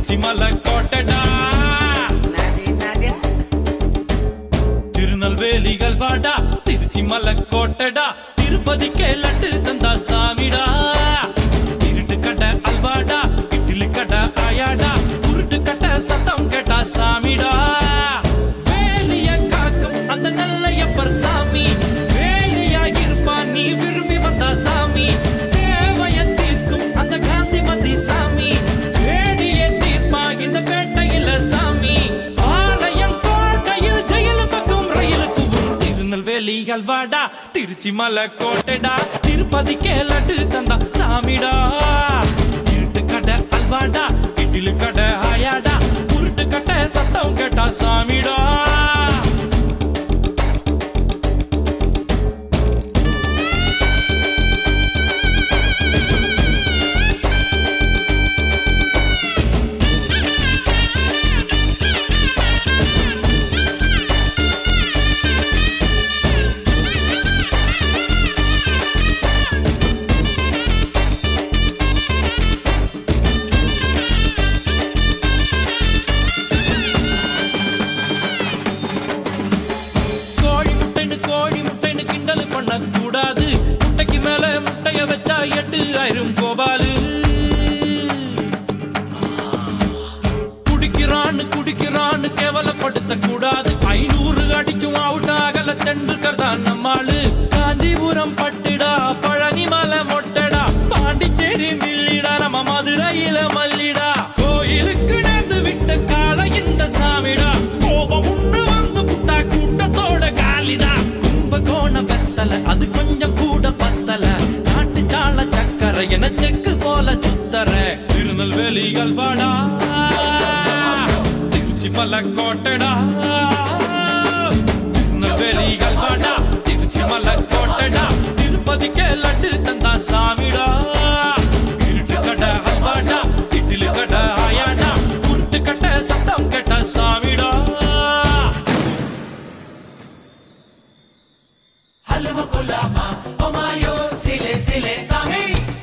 திருச்சி மலை கோட்டடா திருநெல்வேலிகள் வாடா திருச்சி மலை கோட்டடா திருப்பதிக்கே லட்டு தந்தா சாமிடா இருட்டு கடை அல்வாடா இட்லி கடை ஆயாடா உருட்டு கடை சத்தம் கேட்டா சாமிடா வேலிய காக்கும் அந்த நல்லையப்பர் சாமி வேலியா இருப்பான் நீ விரும்பி வந்தா சாமி தேவைய தீர்க்கும் அந்த காந்திமதி சாமி வேடிய தீர்ப்பா இந்த பேட்டையில சாமி ஆலயம் கோட்டையில் ஜெயிலு பக்கம் ரயிலுக்கு திருநெல்வேலி அல்வாடா திருச்சி மலை கோட்டைடா திருப்பதிக்கே லட்டு தந்தா சாமிடா இருட்டு கடை அல்வாடா இட்லி கடை ஆயாடா உருட்டு கடை சத்தம் கேட்டா சாமிடா கோழி முட்டைன்னு கோழி முட்டைன்னு கிண்டல் பண்ண கூடாது முட்டைக்கு மேல முட்டைய வச்சா எட்டு ஆயிரம் கோபாலு குடிக்கிறான்னு குடிக்கிறான்னு கேவலப்படுத்த கூடாது ஐநூறு அடிக்கும் அவுட் ஆகல தெண்டுக்கர் தான் நம்மாளு காஞ்சிபுரம் பட்டுடா பழனி மலை மொட்டடா பாண்டிச்சேரி மில்லிடா நம்ம மதுரையில மல்லிடா கோயிலுக்கு நடந்து விட்ட கால இந்த சாமிடா கோபம் உண்டு வந்து புட்டா கூட்டத்தோட காலிடா கும்பகோண வெத்தல அது கொஞ்சம் கூட பத்தல நாட்டு சால சக்கரை என செக்கு போல சுத்தர திருநெல்வேலிகள் வாடா திருச்சி மலை கோட்டடா திருநெல்வேலிகள் வாடா திருச்சி மலை கோட்டடா திருப்பதிக்கே லட்டு தந்தா சாமிடா இருட்டு கடை அல்வாடா இட்லி கடை ஆயாடா உருட்டு கடை சத்தம் கேட்ட சாமிடா ಹಲವು ಗುಲಾಮ ಒಮಾಯೋ ಸಿಲೆ ಸಿಲೆ ಸಾಮಿ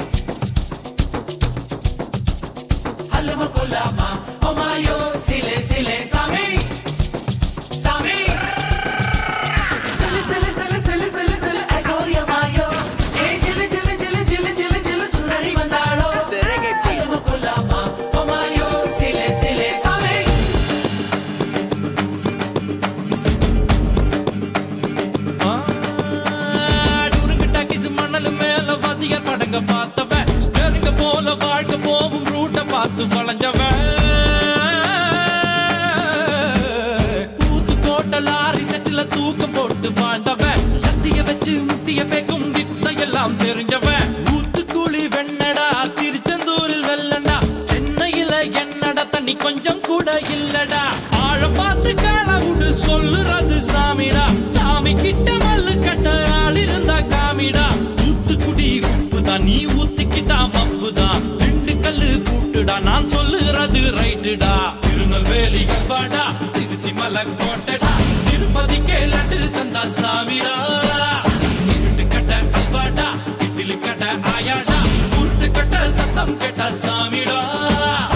ಹಲವು ಗುಲಾಮ ಒಮಾಯೋ ಸಿಲೆ ಸಿಲೆ ಸಾಮಿ ಸಾಮಿ ಸಿಲೆ ಸಿಲೆ ಸಿಲೆ ಸಿಲೆ ಸಿಲೆ ಸಿಲೆ ಅಗೋಯ ಮಾಯೋ ಏ ಜಿಲೆ ಜಿಲೆ ಜಿಲೆ ಜಿಲೆ ಜಿಲೆ ಜಿಲೆ ಸುಂದರಿ ಬಂದಾಳೋ ಹಲವು ಗುಲಾಮ ಒಮಾಯೋ ಸಿಲೆ ಸಿಲೆ ಸಾಮಿ டூருங்க டாக்கிஸ் மணல் மேல வாத்தியார் படங்க பார்த்தவன் ஸ்டேரிங்க போல வாழ்க்கை போகும் ரூட்டை பார்த்து வளைஞ்சவன் ஊத்துக்கோட்டை லாரி செட்டில தூக்கம் போட்டு வாழ்ந்தவன் லத்திய வச்சு முட்டிய பேக்கும் வித்தையெல்லாம் தெரிஞ்சவன் ஊத்துக்குழி வெண்ணடா திருச்செந்தூரில் வெள்ளடா சென்னையில என்னடா தண்ணி கொஞ்சம் கூட இல்லடா ஆழ பார்த்து காண விடு சொல்லுறது சாமிடா சாமி கிட்ட மல்லு கட்ட ஆள் இருந்தா காமிடா ஊத்துக்குடி உப்புதான் நீ ஊத்திக்கிட்டா மப்புதான் ரெண்டு கல்லு பூட்டுடா நான் சொல்லுறது ரைட்டுடா திருநெல்வேலி வாடா திருச்சி மலை கோட்டடா திருப்பதிக்கே லட்டு தந்தா சாமிடா இருட்டு கட்ட அல்வாடா இட்லி கட்ட ஆயாடா உருட்டு கட்ட சத்தம் கேட்ட சாமிடா